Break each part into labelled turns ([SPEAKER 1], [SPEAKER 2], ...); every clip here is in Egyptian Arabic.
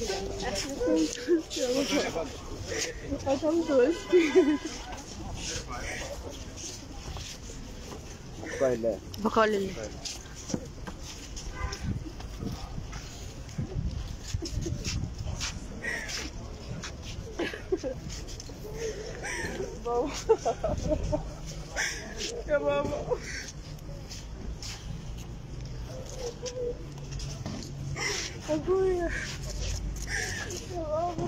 [SPEAKER 1] بقى الله
[SPEAKER 2] بقاء لله
[SPEAKER 3] يا بابا ابويا يا بابا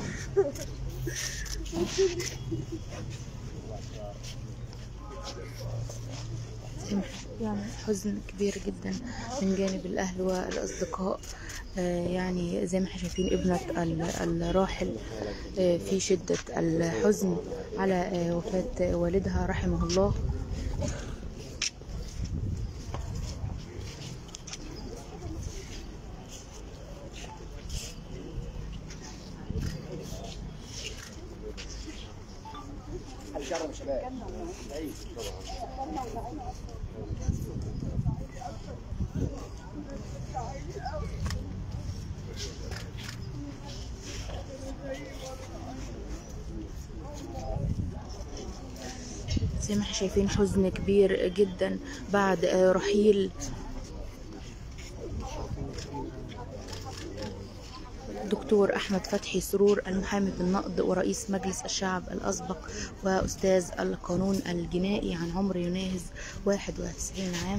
[SPEAKER 2] يعني حزن كبير جدا من جانب الأهل والأصدقاء آه، يعني زي ما احنا شايفين ابنة ال- الراحل آه، في شدة الحزن على آه، وفاة والدها رحمه الله
[SPEAKER 1] الشرم شباب عيد
[SPEAKER 2] زي ما احنا شايفين حزن كبير جدا بعد آه، رحيل دكتور أحمد فتحي سرور المحامي بالنقد ورئيس مجلس الشعب الأسبق وأستاذ القانون الجنائي عن عمر يناهز 91 عام